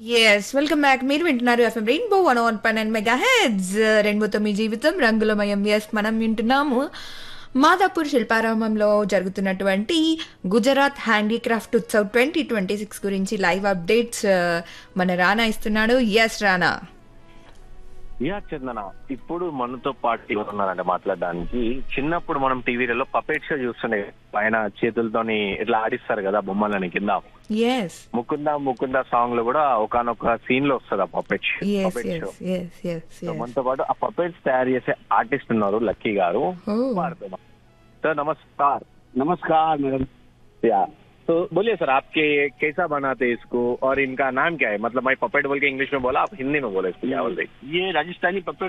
Yes welcome back మీరు వింటున్నారు FM rainbow one one పన్నెండు మెగా హెడ్స్ రెయిన్బోతో మీ జీవితం రంగులమయం ఎస్ మనం వింటున్నాము మాదాపూర్ శిల్పారామంలో జరుగుతున్నటువంటి Gujarat handicraft Utsav twenty twenty six గురించి లైవ్ అప్డేట్స్ మన రానా ఇస్తున్నాడు ఎస్ రానా యా చందన ఇప్పుడు మనతో పాటు ఎవరు ఉన్నారంటే మాట్లాడడానికి చిన్నప్పుడు మనం టీవీలలో పపెట్ షో చూస్తుండే పైన చేతులతోని ఇట్లా ఆడిస్తారు కదా బొమ్మలని కింద ఎస్ ముకుంద ముకుంద సాంగ్ లో కూడా ఒకనొక సీన్ లో వస్తుంది ఆ puppet yes puppet show yes yes yes so మనతో పాటు ఆ పపెట్స్ తయారు చేసే ఆర్టిస్ట్ ఉన్నారు లక్కీ గారు Oh. వారితో సార్ నమస్కార్ नमस्कार मैडम या तो बोलिए सर आपके कैसा बनाते इसको और इनका नाम क्या है मतलब मैं पपेट बोल के इंग्लिश में बोला आप हिंदी में बोले इसको क्या बोलते ये राजस्थानी पपेट